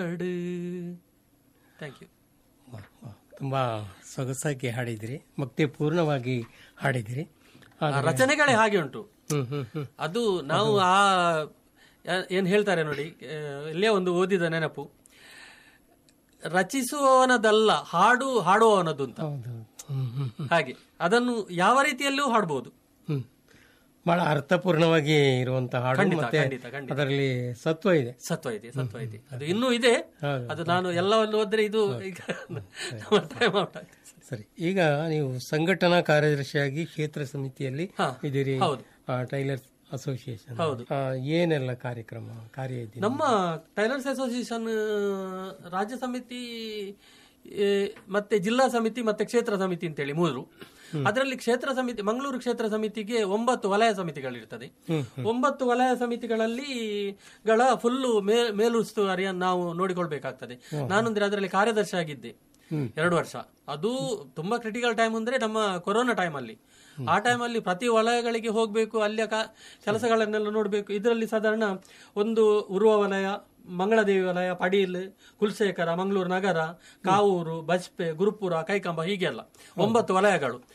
Thank you ವಾಹ್, ವಾಹ್. ತುಂಬಾ ಸೊಗಸಾಗಿ ಹಾಡಿದಿರಿ ಭಕ್ತಿ ಪೂರ್ಣವಾಗಿ ಹಾಡಿದಿರಿ ಆದ್ರೆ- ರಚನೆಗಳೇ ಹಾಗೆ ಉಂಟು ಹ್ಮ್ ಹ್ಮ್ ಹ್ಮ್ ಅದು ನಾವು ಆ ಯಾ- ಏನ್ ಹೇಳ್ತಾರೆ ನೋಡಿ ಆ, ಇಲ್ಲೇ ಒಂದು ಓದಿದ ನೆನಪು ರಚಿಸುವವನದಲ್ಲ ಹಾಡು ಹಾಡುವವನದು ಅಂತ ಹೌದು ಹ್ಮ್ ಹ್ಮ್ ಹ್ಮ್ ಹಾಗೆ ಅದನ್ನು ಯಾವ ರೀತಿಯಲ್ಲೂ ಹಾಡಬಹುದು ಹ್ಮ್ ಬಹಳ ಅರ್ಥಪೂರ್ಣವಾಗಿ ಇರುವಂತಹ ಹಾಡು ಖಂಡಿತ, ಮತ್ತೆ ಖಂಡಿತ, ಖಂಡಿತ. ಅದರಲ್ಲಿ ಸತ್ವ ಇದೆ ಸತ್ವ ಇದೆ ಸತ್ವ ಇದೆ ಅದು ಇನ್ನೂ ಇದೆ ಹೌದು. ಅದು ನಾನು ಎಲ್ಲವನ್ನು ಓದ್ರೆ ಇದು ಈಗ ನಮ್ಮ time out ಆಗ್ತದೆ. ಸರಿ ಈಗ ನೀವು ಸಂಘಟನಾ ಕಾರ್ಯದರ್ಶಿಯಾಗಿ ಕ್ಷೇತ್ರ ಸಮಿತಿಯಲ್ಲಿ ಹಾ, ಇದ್ದೀರಿ ಹೌದು. ಟೈಲರ್ಸ್ ಅಸೋಸಿಯೇಷನ್ ಹೌದು. ಏನೆಲ್ಲ ಕಾರ್ಯಕ್ರಮ ಕಾರ್ಯ ಇದೆ ನಮ್ಮ ಟೈಲರ್ಸ್ ಅಸೋಸಿಯೇಷನ್ ರಾಜ್ಯ ಸಮಿತಿ ಏ, ಮತ್ತೆ ಜಿಲ್ಲಾ ಸಮಿತಿ ಮತ್ತೆ ಕ್ಷೇತ್ರ ಸಮಿತಿ ಅಂತೇಳಿ ಮೂರು ಅದರಲ್ಲಿ ಕ್ಷೇತ್ರ ಸಮಿತಿ ಮಂಗಳೂರು ಕ್ಷೇತ್ರ ಸಮಿತಿಗೆ ಒಂಬತ್ತು ವಲಯ ಸಮಿತಿಗಳಿರ್ತದೆ ಒಂಬತ್ತು ವಲಯ ಸಮಿತಿಗಳಲ್ಲಿ ಗಳ ಫುಲ್ಲು ಮೇಲುಸ್ತುವಾರಿಯನ್ನು ನಾವು ನೋಡಿಕೊಳ್ಬೇಕಾಗ್ತದೆ ನಾನಂದ್ರೆ ಅದರಲ್ಲಿ ಕಾರ್ಯದರ್ಶಿ ಆಗಿದ್ದೆ ಎರಡು ವರ್ಷ ಅದು ತುಂಬಾ ಕ್ರಿಟಿಕಲ್ ಟೈಮ್ ಅಂದ್ರೆ ನಮ್ಮ ಕೊರೋನಾ ಟೈಮ್ ಅಲ್ಲಿ ಆ ಟೈಮ್ ಅಲ್ಲಿ ಪ್ರತಿ ವಲಯಗಳಿಗೆ ಹೋಗ್ಬೇಕು ಅಲ್ಲಿಯ ಕಾ- ಕೆಲಸಗಳನ್ನೆಲ್ಲ ನೋಡ್ಬೇಕು ಇದರಲ್ಲಿ ಸಾಧಾರಣ ಒಂದು ಉರುವ ವಲಯ ಮಂಗಳದೇವಿ ವಲಯ ಪಡೀಲ್ ಕುಲಶೇಖರ ಮಂಗಳೂರು ನಗರ ಕಾವೂರು ಬಜ್ಪೆ ಗುರುಪುರ ಕೈಕಂಬ ಹೀಗೆಲ್ಲ ಒಂಬತ್ತು ವಲಯಗಳು